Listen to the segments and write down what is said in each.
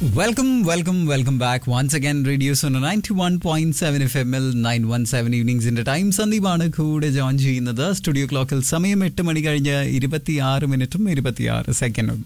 welcome welcome welcome back once again radio zone ninety one point seven F M L nine one seven ഈവനിങ്സിന്റെ time സന്ദീപാണ് കൂടെ join ചെയ്യുന്നത് studio ക്ലോക്കിൽ സമയം എട്ട് മണി കഴിഞ്ഞ് ഇരുപത്തിയാറ് മിനിറ്റും ഇരുപത്തിയാറ് സെക്കൻഡും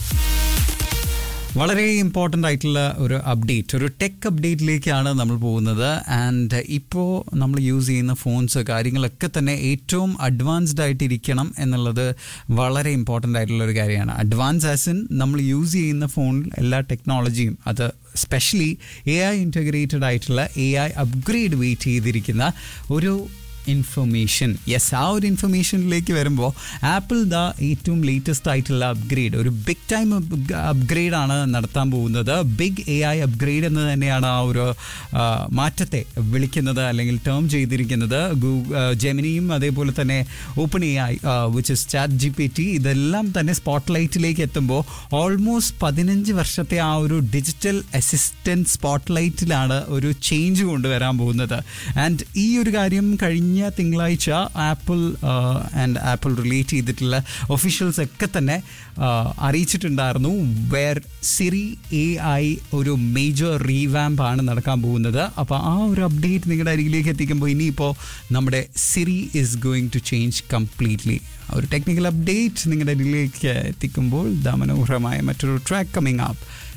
വളരെ ഇമ്പോർട്ടൻ്റ് ആയിട്ടുള്ള ഒരു അപ്ഡേറ്റ് ഒരു ടെക് അപ്ഡേറ്റിലേക്കാണ് നമ്മൾ പോകുന്നത് ആൻഡ് ഇപ്പോൾ നമ്മൾ യൂസ് ചെയ്യുന്ന ഫോൺസ് കാര്യങ്ങളൊക്കെ തന്നെ ഏറ്റവും അഡ്വാൻസ്ഡ് ആയിട്ടിരിക്കണം എന്നുള്ളത് വളരെ ഇമ്പോർട്ടൻ്റ് ആയിട്ടുള്ള ഒരു കാര്യമാണ് അഡ്വാൻസ് ആസ് ഇൻ നമ്മൾ യൂസ് ചെയ്യുന്ന ഫോണിൽ എല്ലാ ടെക്നോളജിയും അത് സ്പെഷ്യലി എ ഐ ഇൻറ്റഗ്രേറ്റഡ് ആയിട്ടുള്ള എ ഐ അപ്ഗ്രേഡ് വെയിറ്റ് ചെയ്തിരിക്കുന്ന ഒരു ഇൻഫർമേഷൻ യെസ് ആ ഒരു ഇൻഫർമേഷനിലേക്ക് വരുമ്പോൾ ആപ്പിൾ ദ ഏറ്റവും ലേറ്റസ്റ്റ് ആയിട്ടുള്ള അപ്ഗ്രേഡ് ഒരു ബിഗ് ടൈം അപ്ഗ്രേഡ് ആണ് നടത്താൻ പോകുന്നത് ബിഗ് എ ഐ അപ്ഗ്രേഡ് എന്ന് തന്നെയാണ് ആ ഒരു ആ, മാറ്റത്തെ വിളിക്കുന്നത് അല്ലെങ്കിൽ ടേം ചെയ്തിരിക്കുന്നത് ജെമിനിയും അതേപോലെ തന്നെ open A I which is chat G P T ഇതെല്ലാം തന്നെ സ്പോട്ട്ലൈറ്റിലേക്ക് എത്തുമ്പോൾ ഓൾമോസ്റ്റ് പതിനഞ്ച് വർഷത്തെ ആ ഒരു ഡിജിറ്റൽ അസിസ്റ്റൻറ്റ് സ്പോട്ട്ലൈറ്റിലാണ് ഒരു ചേഞ്ച് കൊണ്ടുവരാൻ പോകുന്നത് ആൻഡ് ഈ ഒരു കാര്യം കഴിഞ്ഞ തിങ്കളാഴ്ച ആപ്പിൾ ആൻഡ് ആപ്പിൾ റിലേറ്റ് ചെയ്തിട്ടുള്ള ഒഫീഷ്യൽസ് ഒക്കെ തന്നെ ആ, അറിയിച്ചിട്ടുണ്ടായിരുന്നു വെയർ സിറി എ ഐ ഒരു മേജർ റീവാമ്പ് ആണ് നടക്കാൻ പോകുന്നത് അപ്പോൾ ആ ഒരു അപ്ഡേറ്റ് നിങ്ങളുടെ അരികിലേക്ക് എത്തിക്കുമ്പോൾ ഇനിയിപ്പോൾ നമ്മുടെ Siri is going to change completely ഒരു ടെക്നിക്കൽ അപ്ഡേറ്റ് നിങ്ങളുടെ അരികിലേക്ക് എത്തിക്കുമ്പോൾ ദാ മനോഹരമായ മറ്റൊരു ട്രാക്ക് കമ്മിങ് ആപ്പ്